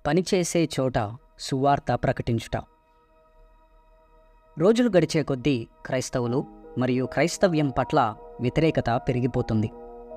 పనిచేసే చోట సువార్త ప్రకటించుట రోజులు గడిచే కొద్దీ క్రైస్తవులు మరియు క్రైస్తవ్యం పట్ల వ్యతిరేకత పెరిగిపోతుంది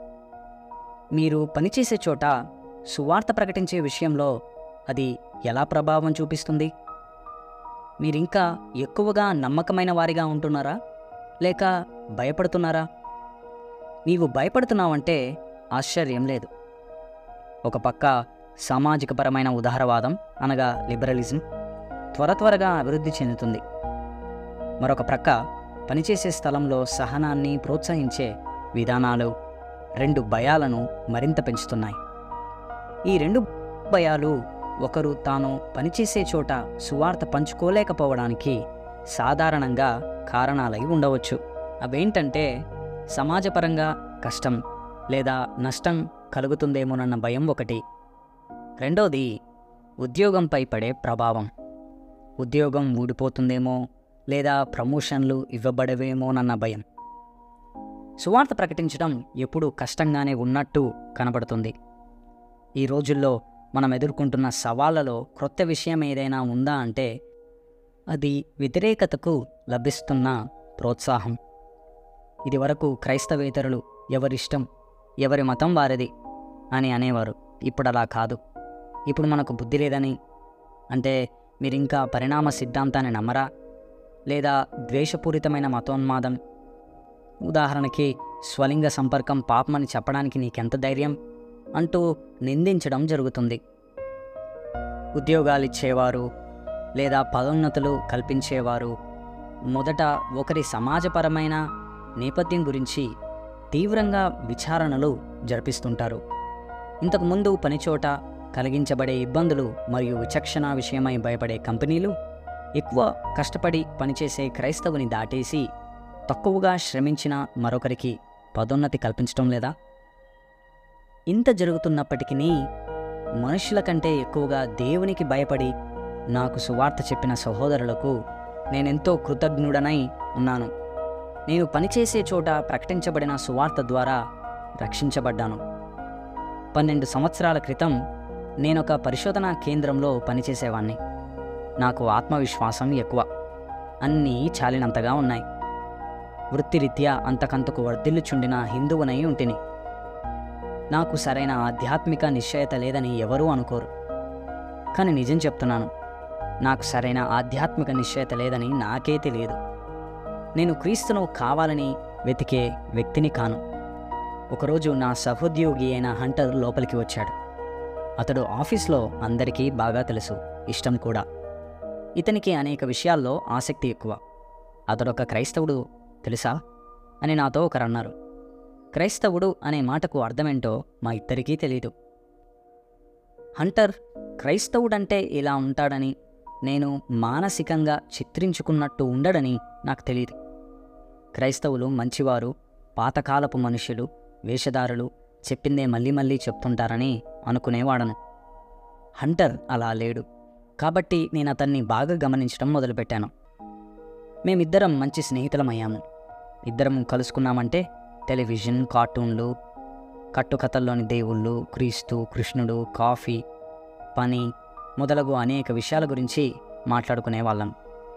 మీరు పనిచేసే చోట సువార్త ప్రకటించే విషయంలో అది ఎలా ప్రభావం చూపిస్తుంది మీరింకా ఎక్కువగా నమ్మకమైన వారిగా ఉంటున్నారా లేక భయపడుతున్నారా నీవు భయపడుతున్నావంటే ఆశ్చర్యం లేదు ఒక పక్క సామాజికపరమైన ఉదారవాదం అనగా లిబరలిజం త్వర త్వరగా అభివృద్ధి చెందుతుంది మరొక ప్రక్క పనిచేసే స్థలంలో సహనాన్ని ప్రోత్సహించే విధానాలు రెండు భయాలను మరింత పెంచుతున్నాయి ఈ రెండు భయాలు ఒకరు తాను పనిచేసే చోట సువార్త పంచుకోలేకపోవడానికి సాధారణంగా కారణాలై ఉండవచ్చు అవేంటంటే సమాజపరంగా కష్టం లేదా నష్టం కలుగుతుందేమోనన్న భయం ఒకటి రెండోది ఉద్యోగంపై పడే ప్రభావం ఉద్యోగం ఊడిపోతుందేమో లేదా ప్రమోషన్లు ఇవ్వబడవేమోనన్న భయం సువార్త ప్రకటించడం ఎప్పుడూ కష్టంగానే ఉన్నట్టు కనబడుతుంది ఈ రోజుల్లో మనం ఎదుర్కొంటున్న సవాళ్లలో క్రొత్త విషయం ఏదైనా ఉందా అంటే అది వ్యతిరేకతకు లభిస్తున్న ప్రోత్సాహం ఇదివరకు క్రైస్తవేతరులు ఎవరిష్టం ఎవరి మతం వారిది అని అనేవారు ఇప్పుడు అలా కాదు ఇప్పుడు మనకు బుద్ధి లేదని అంటే మీరింకా పరిణామ సిద్ధాంతాన్ని నమ్మరా లేదా ద్వేషపూరితమైన మతోన్మాదం ఉదాహరణకి స్వలింగ సంపర్కం పాపమని చెప్పడానికి నీకెంత ధైర్యం అంటూ నిందించడం జరుగుతుంది ఉద్యోగాలిచ్చేవారు లేదా పదోన్నతులు కల్పించేవారు మొదట ఒకరి సమాజపరమైన నేపథ్యం గురించి తీవ్రంగా విచారణలు జరిపిస్తుంటారు ఇంతకుముందు పనిచోట కలిగించబడే ఇబ్బందులు మరియు విచక్షణ విషయమై భయపడే కంపెనీలు ఎక్కువ కష్టపడి పనిచేసే క్రైస్తవుని దాటేసి తక్కువగా శ్రమించిన మరొకరికి పదోన్నతి కల్పించడం లేదా ఇంత జరుగుతున్నప్పటికీ మనుషుల కంటే ఎక్కువగా దేవునికి భయపడి నాకు సువార్త చెప్పిన సహోదరులకు నేనెంతో కృతజ్ఞుడనై ఉన్నాను నేను పనిచేసే చోట ప్రకటించబడిన సువార్త ద్వారా రక్షించబడ్డాను పన్నెండు సంవత్సరాల క్రితం నేనొక పరిశోధనా కేంద్రంలో పనిచేసేవాణ్ణి నాకు ఆత్మవిశ్వాసం ఎక్కువ అన్నీ చాలినంతగా ఉన్నాయి వృత్తిరీత్యా అంతకంతకు వర్ధిల్లుచుండిన హిందువునై ఉంటిని నాకు సరైన ఆధ్యాత్మిక నిశ్చయత లేదని ఎవరూ అనుకోరు కానీ నిజం చెప్తున్నాను నాకు సరైన ఆధ్యాత్మిక నిశ్చయత లేదని నాకే తెలియదు నేను క్రీస్తును కావాలని వెతికే వ్యక్తిని కాను ఒకరోజు నా సహోద్యోగి అయిన హంటర్ లోపలికి వచ్చాడు అతడు ఆఫీస్లో అందరికీ బాగా తెలుసు ఇష్టం కూడా ఇతనికి అనేక విషయాల్లో ఆసక్తి ఎక్కువ అతడొక క్రైస్తవుడు తెలుసా అని నాతో ఒకరు అన్నారు క్రైస్తవుడు అనే మాటకు అర్థమేంటో మా ఇద్దరికీ తెలీదు హంటర్ క్రైస్తవుడంటే ఇలా ఉంటాడని నేను మానసికంగా చిత్రించుకున్నట్టు ఉండడని నాకు తెలియదు క్రైస్తవులు మంచివారు పాతకాలపు మనుషులు వేషధారులు చెప్పిందే మళ్ళీ మళ్ళీ చెప్తుంటారని అనుకునేవాడను హంటర్ అలా లేడు కాబట్టి నేను అతన్ని బాగా గమనించడం మొదలుపెట్టాను మేమిద్దరం మంచి స్నేహితులమయ్యాము ఇద్దరం కలుసుకున్నామంటే టెలివిజన్ కార్టూన్లు కట్టుకథల్లోని దేవుళ్ళు క్రీస్తు కృష్ణుడు కాఫీ పని మొదలగు అనేక విషయాల గురించి మాట్లాడుకునేవాళ్ళం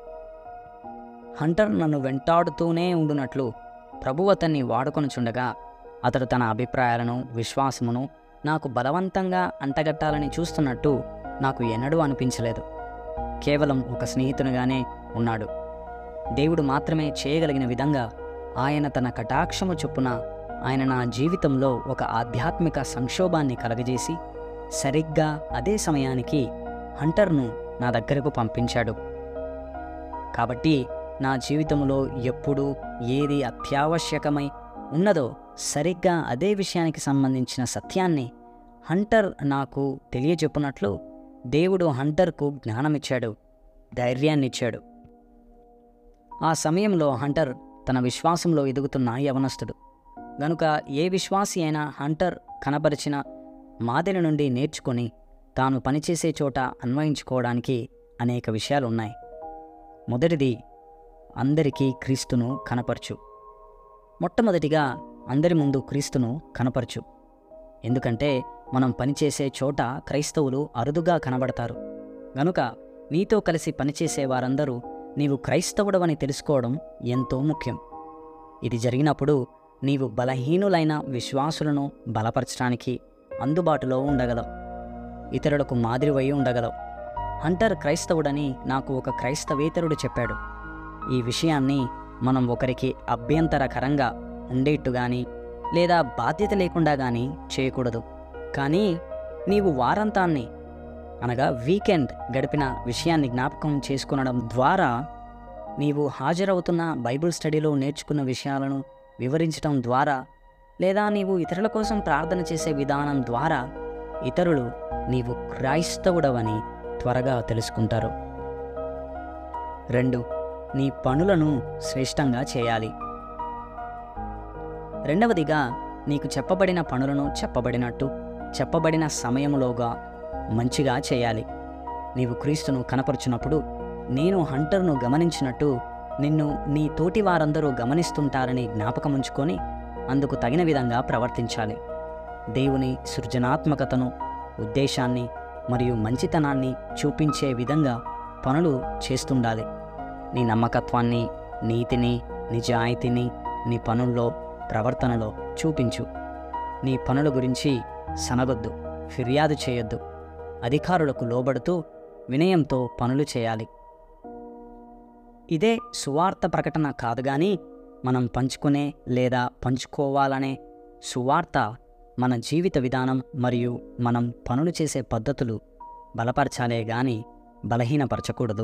హంటర్ నన్ను వెంటాడుతూనే ఉండునట్లు ప్రభు అతన్ని వాడుకొనుచుండగా అతడు తన అభిప్రాయాలను విశ్వాసమును నాకు బలవంతంగా అంటగట్టాలని చూస్తున్నట్టు నాకు ఎన్నడూ అనిపించలేదు కేవలం ఒక స్నేహితునిగానే ఉన్నాడు దేవుడు మాత్రమే చేయగలిగిన విధంగా ఆయన తన కటాక్షము చొప్పున ఆయన నా జీవితంలో ఒక ఆధ్యాత్మిక సంక్షోభాన్ని కలగజేసి సరిగ్గా అదే సమయానికి హంటర్ను నా దగ్గరకు పంపించాడు కాబట్టి నా జీవితంలో ఎప్పుడు ఏది అత్యావశ్యకమై ఉన్నదో సరిగ్గా అదే విషయానికి సంబంధించిన సత్యాన్ని హంటర్ నాకు తెలియచెప్పునట్లు దేవుడు హంటర్కు జ్ఞానమిచ్చాడు ధైర్యాన్నిచ్చాడు ఆ సమయంలో హంటర్ తన విశ్వాసంలో ఎదుగుతున్న యవనస్తుడు గనుక ఏ విశ్వాసి అయినా హంటర్ కనబరిచిన మాదిరి నుండి నేర్చుకొని తాను పనిచేసే చోట అన్వయించుకోవడానికి అనేక విషయాలున్నాయి మొదటిది అందరికీ క్రీస్తును కనపరచు మొట్టమొదటిగా అందరి ముందు క్రీస్తును కనపరచు ఎందుకంటే మనం పనిచేసే చోట క్రైస్తవులు అరుదుగా కనబడతారు గనుక నీతో కలిసి పనిచేసే వారందరూ నీవు క్రైస్తవుడవని తెలుసుకోవడం ఎంతో ముఖ్యం ఇది జరిగినప్పుడు నీవు బలహీనులైన విశ్వాసులను బలపరచడానికి అందుబాటులో ఉండగలవు ఇతరులకు మాదిరివై ఉండగలవు హంటర్ క్రైస్తవుడని నాకు ఒక క్రైస్తవేతరుడు చెప్పాడు ఈ విషయాన్ని మనం ఒకరికి అభ్యంతరకరంగా ఉండేట్టు గాని లేదా బాధ్యత లేకుండా గాని చేయకూడదు కానీ నీవు వారంతాన్ని అనగా వీకెండ్ గడిపిన విషయాన్ని జ్ఞాపకం చేసుకునడం ద్వారా నీవు హాజరవుతున్న బైబిల్ స్టడీలో నేర్చుకున్న విషయాలను వివరించడం ద్వారా లేదా నీవు ఇతరుల కోసం ప్రార్థన చేసే విధానం ద్వారా ఇతరులు నీవు క్రైస్తవుడవని త్వరగా తెలుసుకుంటారు రెండు నీ పనులను శ్రేష్టంగా చేయాలి రెండవదిగా నీకు చెప్పబడిన పనులను చెప్పబడినట్టు చెప్పబడిన సమయంలోగా మంచిగా చేయాలి నీవు క్రీస్తును కనపరుచున్నప్పుడు నేను హంటర్ను గమనించినట్టు నిన్ను నీ తోటి వారందరూ గమనిస్తుంటారని జ్ఞాపకముంచుకొని అందుకు తగిన విధంగా ప్రవర్తించాలి దేవుని సృజనాత్మకతను ఉద్దేశాన్ని మరియు మంచితనాన్ని చూపించే విధంగా పనులు చేస్తుండాలి నీ నమ్మకత్వాన్ని నీతిని నిజాయితీని నీ పనుల్లో ప్రవర్తనలో చూపించు నీ పనుల గురించి సనగొద్దు ఫిర్యాదు చేయొద్దు అధికారులకు లోబడుతూ వినయంతో పనులు చేయాలి ఇదే సువార్త ప్రకటన కాదు గాని మనం పంచుకునే లేదా పంచుకోవాలనే సువార్త మన జీవిత విధానం మరియు మనం పనులు చేసే పద్ధతులు బలపరచాలే గాని బలహీనపరచకూడదు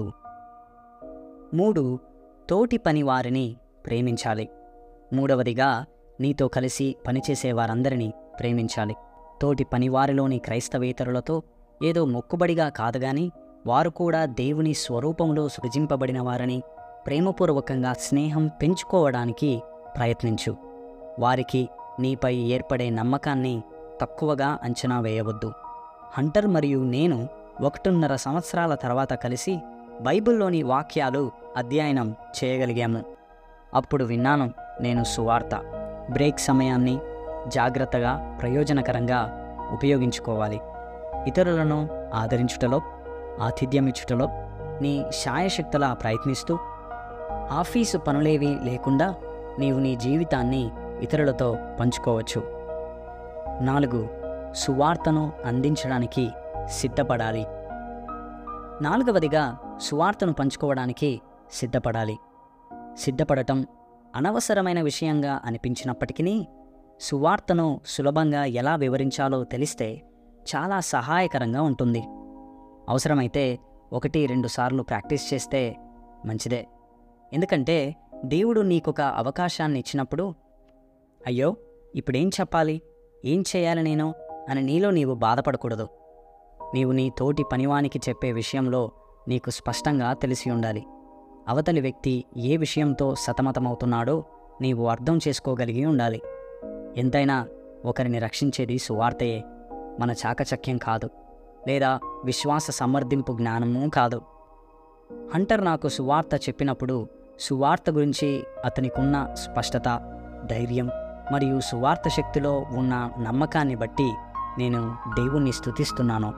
మూడు తోటి పని వారిని ప్రేమించాలి మూడవదిగా నీతో కలిసి పనిచేసే వారందరినీ ప్రేమించాలి తోటి పనివారిలోని క్రైస్తవేతరులతో ఏదో మొక్కుబడిగా కాదుగాని వారు కూడా దేవుని స్వరూపంలో సృజింపబడిన వారని ప్రేమపూర్వకంగా స్నేహం పెంచుకోవడానికి ప్రయత్నించు వారికి నీపై ఏర్పడే నమ్మకాన్ని తక్కువగా అంచనా వేయవద్దు హంటర్ మరియు నేను ఒకటిన్నర సంవత్సరాల తర్వాత కలిసి బైబిల్లోని వాక్యాలు అధ్యయనం చేయగలిగాము అప్పుడు విన్నాను నేను సువార్త బ్రేక్ సమయాన్ని జాగ్రత్తగా ప్రయోజనకరంగా ఉపయోగించుకోవాలి ఇతరులను ఆదరించుటలో ఆతిథ్యమిచ్చుటలో నీ శాయశక్తులా ప్రయత్నిస్తూ ఆఫీసు పనులేవీ లేకుండా నీవు నీ జీవితాన్ని ఇతరులతో పంచుకోవచ్చు నాలుగు సువార్తను అందించడానికి సిద్ధపడాలి నాలుగవదిగా సువార్తను పంచుకోవడానికి సిద్ధపడాలి సిద్ధపడటం అనవసరమైన విషయంగా అనిపించినప్పటికీ సువార్తను సులభంగా ఎలా వివరించాలో తెలిస్తే చాలా సహాయకరంగా ఉంటుంది అవసరమైతే ఒకటి రెండు సార్లు ప్రాక్టీస్ చేస్తే మంచిదే ఎందుకంటే దేవుడు నీకొక అవకాశాన్ని ఇచ్చినప్పుడు అయ్యో ఇప్పుడేం చెప్పాలి ఏం చేయాలి నేను అని నీలో నీవు బాధపడకూడదు నీవు నీ తోటి పనివానికి చెప్పే విషయంలో నీకు స్పష్టంగా తెలిసి ఉండాలి అవతలి వ్యక్తి ఏ విషయంతో సతమతమవుతున్నాడో నీవు అర్థం చేసుకోగలిగి ఉండాలి ఎంతైనా ఒకరిని రక్షించేది సువార్తయే మన చాకచక్యం కాదు లేదా విశ్వాస సమర్థింపు జ్ఞానము కాదు హంటర్ నాకు సువార్త చెప్పినప్పుడు సువార్త గురించి అతనికున్న స్పష్టత ధైర్యం మరియు సువార్త శక్తిలో ఉన్న నమ్మకాన్ని బట్టి నేను దేవుణ్ణి స్తుతిస్తున్నాను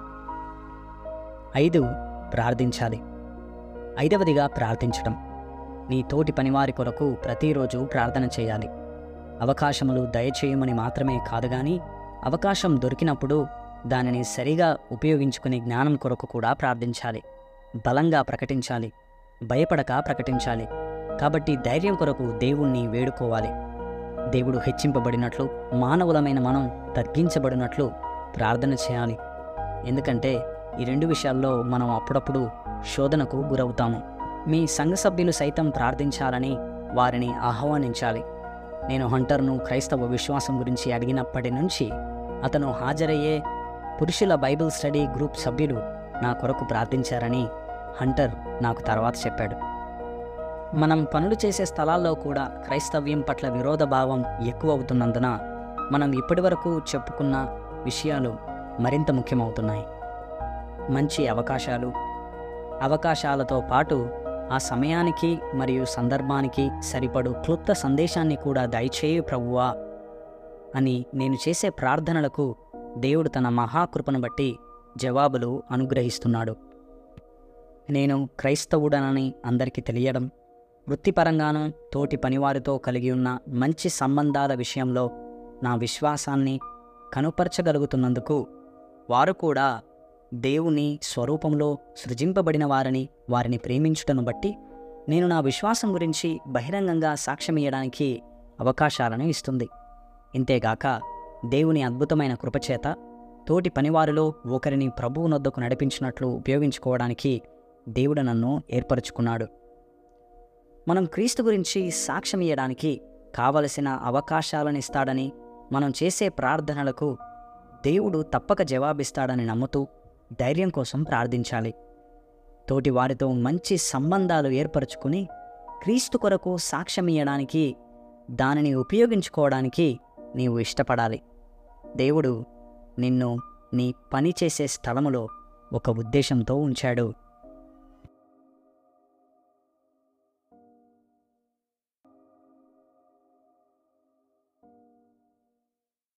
ఐదు ప్రార్థించాలి ఐదవదిగా ప్రార్థించడం నీ తోటి పనివారి కొరకు ప్రతిరోజు ప్రార్థన చేయాలి అవకాశములు దయచేయమని మాత్రమే కాదు గాని అవకాశం దొరికినప్పుడు దానిని సరిగా ఉపయోగించుకునే జ్ఞానం కొరకు కూడా ప్రార్థించాలి బలంగా ప్రకటించాలి భయపడక ప్రకటించాలి కాబట్టి ధైర్యం కొరకు దేవుణ్ణి వేడుకోవాలి దేవుడు హెచ్చింపబడినట్లు మానవులమైన మనం తగ్గించబడినట్లు ప్రార్థన చేయాలి ఎందుకంటే ఈ రెండు విషయాల్లో మనం అప్పుడప్పుడు శోధనకు గురవుతాము మీ సంఘ సభ్యులు సైతం ప్రార్థించాలని వారిని ఆహ్వానించాలి నేను హంటర్ను క్రైస్తవ విశ్వాసం గురించి అడిగినప్పటి నుంచి అతను హాజరయ్యే పురుషుల బైబిల్ స్టడీ గ్రూప్ సభ్యులు నా కొరకు ప్రార్థించారని హంటర్ నాకు తర్వాత చెప్పాడు మనం పనులు చేసే స్థలాల్లో కూడా క్రైస్తవ్యం పట్ల విరోధ భావం ఎక్కువ అవుతున్నందున మనం ఇప్పటివరకు చెప్పుకున్న విషయాలు మరింత ముఖ్యమవుతున్నాయి మంచి అవకాశాలు అవకాశాలతో పాటు ఆ సమయానికి మరియు సందర్భానికి సరిపడు క్లుప్త సందేశాన్ని కూడా దయచేయు ప్రభువా అని నేను చేసే ప్రార్థనలకు దేవుడు తన మహాకృపను బట్టి జవాబులు అనుగ్రహిస్తున్నాడు నేను క్రైస్తవుడనని అందరికీ తెలియడం వృత్తిపరంగాను తోటి పనివారితో కలిగి ఉన్న మంచి సంబంధాల విషయంలో నా విశ్వాసాన్ని కనుపరచగలుగుతున్నందుకు వారు కూడా దేవుని స్వరూపంలో సృజింపబడిన వారని వారిని ప్రేమించుటను బట్టి నేను నా విశ్వాసం గురించి బహిరంగంగా సాక్ష్యమియ్యడానికి అవకాశాలను ఇస్తుంది ఇంతేగాక దేవుని అద్భుతమైన కృపచేత తోటి పనివారిలో ఒకరిని ప్రభువు నొద్దకు నడిపించినట్లు ఉపయోగించుకోవడానికి దేవుడు నన్ను ఏర్పరచుకున్నాడు మనం క్రీస్తు గురించి సాక్ష్యం ఇయ్యడానికి కావలసిన అవకాశాలను ఇస్తాడని మనం చేసే ప్రార్థనలకు దేవుడు తప్పక జవాబిస్తాడని నమ్ముతూ ధైర్యం కోసం ప్రార్థించాలి తోటి వారితో మంచి సంబంధాలు ఏర్పరచుకుని క్రీస్తు కొరకు సాక్ష్యం ఇయ్యడానికి దానిని ఉపయోగించుకోవడానికి నీవు ఇష్టపడాలి దేవుడు నిన్ను నీ పని చేసే స్థలములో ఒక ఉద్దేశంతో ఉంచాడు